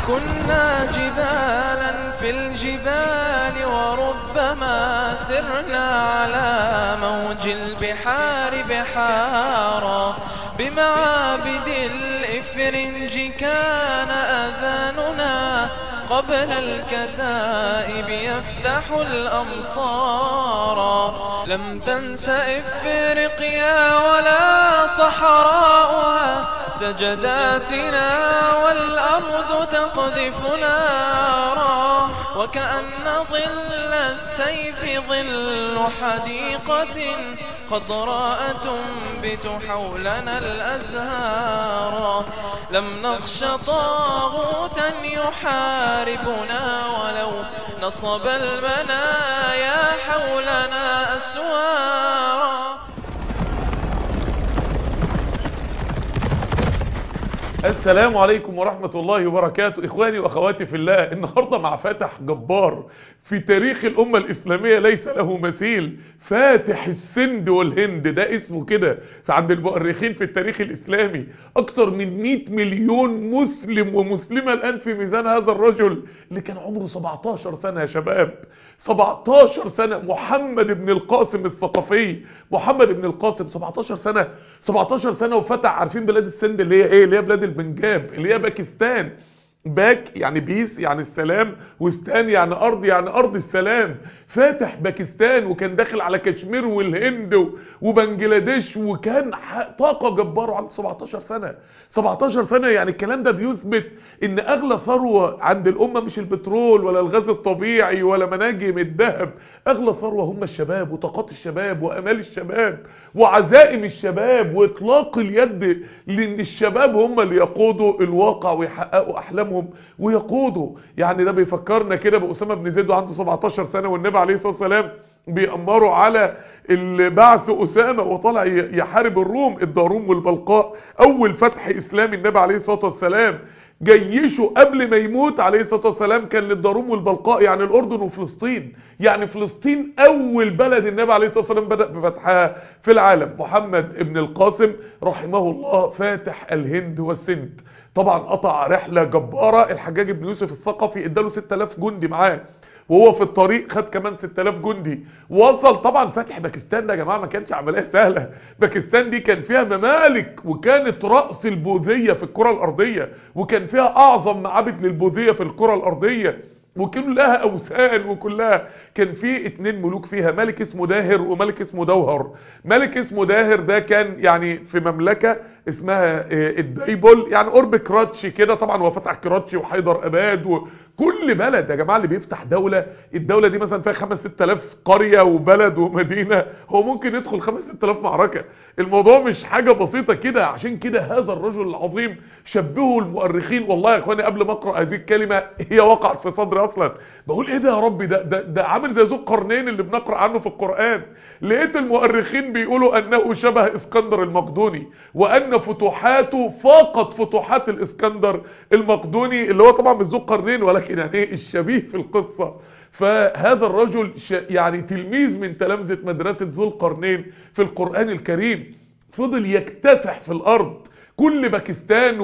كنا جبالا في الجبال وربما سرنا على موج البحار بحارا بمعابد الإفرنج كان أذاننا قبل الكتائب يفتح الأمصار لم تنس إفريقيا ولا صحراؤها سجداتنا والأرض تقذف نارا وكأن ظل السيف ظل حديقة خضراء تنبت حولنا الأزهار لم نخش طاغوتا يحاربنا ولو نصب المنايا حولنا أسوارا السلام عليكم ورحمة الله وبركاته إخواني وأخواتي في الله النهاردة مع فاتح جبار في تاريخ الأمة الإسلامية ليس له مثيل فاتح السند والهند ده اسمه كده عند المؤرخين في التاريخ الإسلامي أكتر من 100 مليون مسلم ومسلمة الآن في ميزان هذا الرجل اللي كان عمره 17 سنة يا شباب 17 سنة محمد بن القاسم الثقفي محمد بن القاسم 17 سنة 17 سنة وفتح عارفين بلاد السند اللي هي ايه اللي هي بلاد البنجاب اللي هي باكستان باك يعني بيس يعني السلام وستان يعني ارض يعني ارض السلام فاتح باكستان وكان داخل على كشمير والهند وبنجلاديش وكان طاقة جبارة عنده 17 سنة 17 سنة يعني الكلام ده بيثبت ان اغلى ثروة عند الامة مش البترول ولا الغاز الطبيعي ولا مناجم الذهب اغلى ثروة هم الشباب وطاقات الشباب وامال الشباب وعزائم الشباب واطلاق اليد لان الشباب هم اللي يقودوا الواقع ويحققوا احلامهم ويقودوا يعني ده بيفكرنا كده بأسامة بن زيد وعنده 17 سنة والنبي عليه الصلاة والسلام بيأمروا على بعث أسامة وطلع يحارب الروم الداروم والبلقاء أول فتح إسلامي النبي عليه الصلاة والسلام جيشه قبل ما يموت عليه الصلاة والسلام كان للداروم والبلقاء يعني الأردن وفلسطين يعني فلسطين أول بلد النبي عليه الصلاة والسلام بدأ بفتحها في العالم محمد ابن القاسم رحمه الله فاتح الهند والسند طبعا قطع رحلة جبارة الحجاج بن يوسف الثقفي اداله 6000 جندي معاه وهو في الطريق خد كمان 6000 جندي وصل طبعا فتح باكستان ده يا جماعه ما كانش عمليه سهله باكستان دي كان فيها ممالك وكانت راس البوذيه في الكره الارضيه وكان فيها اعظم معابد للبوذيه في الكره الارضيه وكلها اوثان وكلها كان في اتنين ملوك فيها ملك اسمه داهر وملك اسمه دوهر ملك اسمه داهر ده كان يعني في مملكة اسمها الدايبول يعني قرب كراتشي كده طبعا هو فتح كراتشي وحيدر اباد وكل بلد يا جماعة اللي بيفتح دولة الدولة دي مثلا فيها 5 6000 قرية وبلد ومدينة هو ممكن يدخل 5 6000 معركة الموضوع مش حاجة بسيطة كده عشان كده هذا الرجل العظيم شبهه المؤرخين والله يا اخواني قبل ما اقرا هذه الكلمة هي وقعت في صدري اصلا بقول ايه ده يا ربي ده ده, ده عامل زي ذو القرنين اللي بنقرا عنه في القرآن لقيت المؤرخين بيقولوا انه شبه اسكندر المقدوني وان فتوحاته فاقت فتوحات الاسكندر المقدوني اللي هو طبعا مش ذو القرنين ولكن يعني الشبيه في القصة فهذا الرجل يعني تلميذ من تلامذة مدرسة ذو القرنين في القرآن الكريم فضل يكتسح في الارض كل باكستان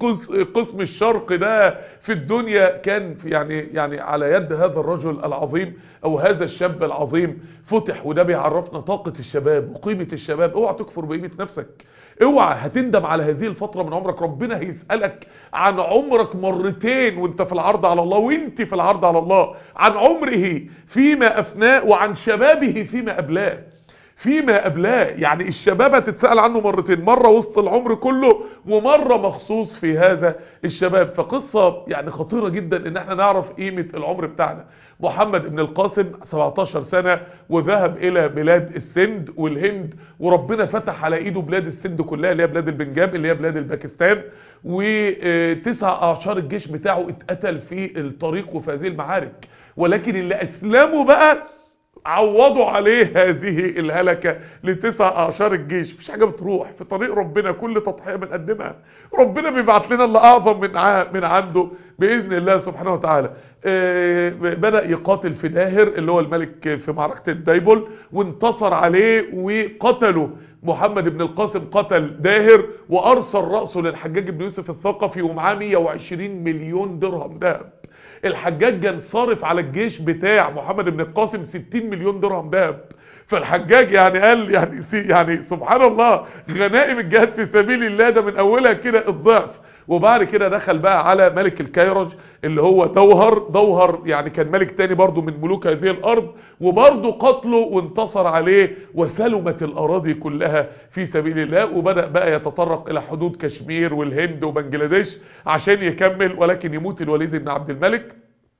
والقسم الشرق ده في الدنيا كان في يعني يعني على يد هذا الرجل العظيم او هذا الشاب العظيم فتح وده بيعرفنا طاقة الشباب وقيمة الشباب اوعى تكفر بقيمة نفسك اوعى هتندم على هذه الفترة من عمرك ربنا هيسألك عن عمرك مرتين وانت في العرض على الله وانت في العرض على الله عن عمره فيما افناه وعن شبابه فيما ابلاه فيما قبلاه يعني الشباب هتتسأل عنه مرتين مرة وسط العمر كله ومرة مخصوص في هذا الشباب فقصة يعني خطيرة جدا ان احنا نعرف قيمة العمر بتاعنا محمد ابن القاسم 17 سنة وذهب الى بلاد السند والهند وربنا فتح على ايده بلاد السند كلها اللي هي بلاد البنجاب اللي هي بلاد الباكستان وتسع اعشار الجيش بتاعه اتقتل في الطريق وفي هذه المعارك ولكن اللي اسلموا بقى عوضوا عليه هذه الهلكة لتسع اعشار الجيش مفيش حاجة بتروح في طريق ربنا كل تضحية بنقدمها ربنا بيبعت لنا اللي اعظم من ع... من عنده باذن الله سبحانه وتعالى آه، بدأ يقاتل في داهر اللي هو الملك في معركة الدايبول وانتصر عليه وقتله محمد بن القاسم قتل داهر وارسل رأسه للحجاج بن يوسف الثقفي ومعاه 120 مليون درهم ذهب الحجاج كان صارف على الجيش بتاع محمد بن القاسم 60 مليون درهم ذهب فالحجاج يعني قال يعني سي- يعني سبحان الله غنائم الجهاد في سبيل الله ده من اولها كده الضعف وبعد كده دخل بقى على ملك الكيرج اللي هو دوهر دوهر يعني كان ملك تاني برضو من ملوك هذه الارض وبرضو قتله وانتصر عليه وسلمت الاراضي كلها في سبيل الله وبدأ بقى يتطرق الى حدود كشمير والهند وبنجلاديش عشان يكمل ولكن يموت الوليد بن عبد الملك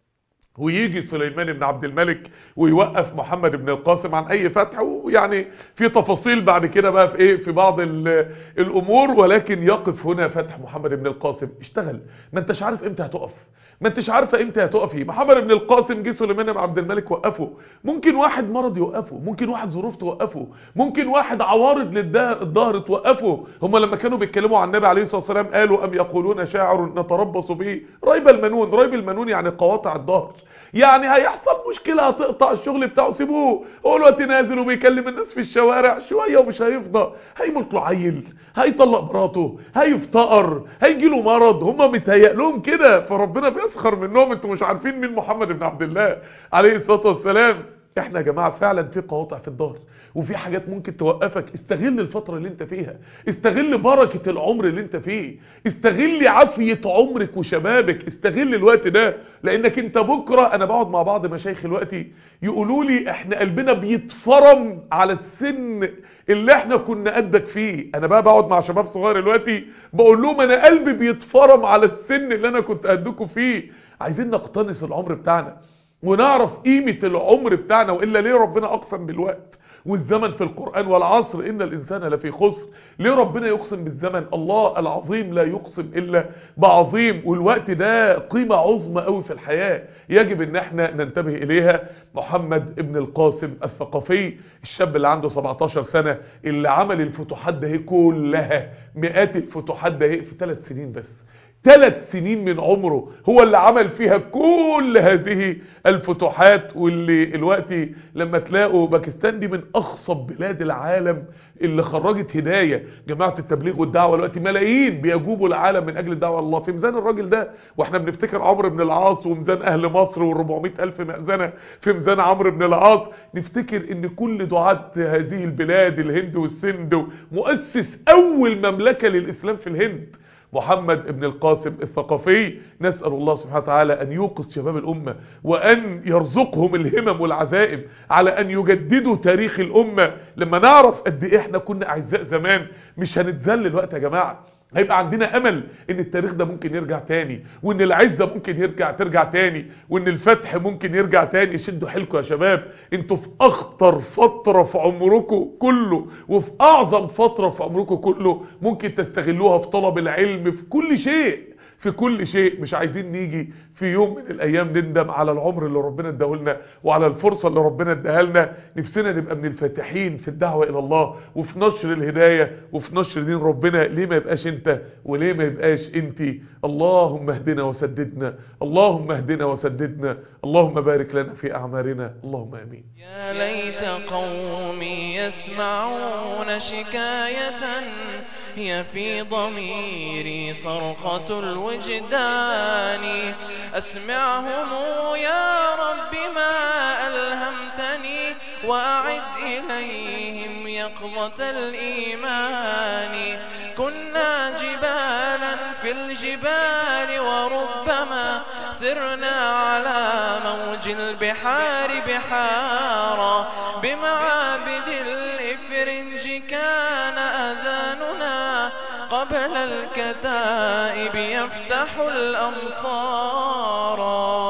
ويجي سليمان بن عبد الملك ويوقف محمد بن القاسم عن اي فتح ويعني في تفاصيل بعد كده بقى في ايه في بعض ال- الامور ولكن يقف هنا فتح محمد بن القاسم اشتغل ما انتش عارف امتى هتقف ما انتش عارفه امتى هتقفي محمد بن القاسم جه سليمان بن عبد الملك وقفه ممكن واحد مرض يوقفه ممكن واحد ظروف توقفه ممكن واحد عوارض للظهر توقفه هم لما كانوا بيتكلموا عن النبي عليه الصلاه والسلام قالوا ام يقولون شاعر نتربص به ريب المنون ريب المنون يعني قواطع الظهر يعني هيحصل مشكلة هتقطع الشغل بتاعه سيبوه هو دلوقتي نازل وبيكلم الناس في الشوارع شوية ومش هيفضى هيموت له عيل هيطلق مراته هيفتقر هيجي له مرض هم متهيأ لهم كده فربنا بيسخر منهم انتوا مش عارفين مين محمد بن عبد الله عليه الصلاة والسلام احنا يا جماعة فعلا في قواطع في الظهر وفي حاجات ممكن توقفك استغل الفترة اللي انت فيها استغل بركة العمر اللي انت فيه استغل عافية عمرك وشبابك استغل الوقت ده لانك انت بكرة انا بقعد مع بعض مشايخ الوقت يقولوا لي احنا قلبنا بيتفرم على السن اللي احنا كنا قدك فيه انا بقى بقعد مع شباب صغير دلوقتي بقول لهم انا قلبي بيتفرم على السن اللي انا كنت قدكم فيه عايزين نقتنص العمر بتاعنا ونعرف قيمة العمر بتاعنا وإلا ليه ربنا أقسم بالوقت والزمن في القرآن والعصر إن الإنسان لفي خسر ليه ربنا يقسم بالزمن الله العظيم لا يقسم إلا بعظيم والوقت ده قيمة عظمى قوي في الحياة يجب إن احنا ننتبه إليها محمد ابن القاسم الثقفي الشاب اللي عنده 17 سنة اللي عمل الفتوحات ده كلها مئات الفتوحات ده في ثلاث سنين بس ثلاث سنين من عمره هو اللي عمل فيها كل هذه الفتوحات واللي الوقت لما تلاقوا باكستان دي من اخصب بلاد العالم اللي خرجت هداية جماعة التبليغ والدعوة الوقت ملايين بيجوبوا العالم من اجل الدعوة الله في ميزان الراجل ده واحنا بنفتكر عمرو بن العاص وميزان اهل مصر وال400 الف مأذنة في ميزان عمرو بن العاص نفتكر ان كل دعاة هذه البلاد الهند والسند مؤسس اول مملكة للاسلام في الهند محمد ابن القاسم الثقفي نسأل الله سبحانه وتعالى أن يوقظ شباب الأمة وأن يرزقهم الهمم والعزائم على أن يجددوا تاريخ الأمة لما نعرف قد إيه إحنا كنا أعزاء زمان مش هنتذل الوقت يا جماعة هيبقى عندنا امل ان التاريخ ده ممكن يرجع تاني وان العزة ممكن يرجع ترجع تاني وان الفتح ممكن يرجع تاني شدوا حيلكم يا شباب انتوا في اخطر فترة في عمركم كله وفي اعظم فترة في عمركم كله ممكن تستغلوها في طلب العلم في كل شيء في كل شيء مش عايزين نيجي في يوم من الايام نندم على العمر اللي ربنا اداهولنا وعلى الفرصة اللي ربنا اداها لنا نفسنا نبقى من الفاتحين في الدعوة الى الله وفي نشر الهداية وفي نشر دين ربنا ليه ما يبقاش انت وليه ما يبقاش انت اللهم اهدنا وسددنا اللهم اهدنا وسددنا اللهم بارك لنا في اعمارنا اللهم امين يا ليت قومي يسمعون شكاية هي في ضميري صرخة الوجدان أسمعهم يا رب ما ألهمتني وأعد إليهم يقظة الإيمان كنا جبالا في الجبال وربما سرنا على موج البحار بحارا بمعابد الإفرنج كان أذاننا قبل الكتائب يفتح الأمصار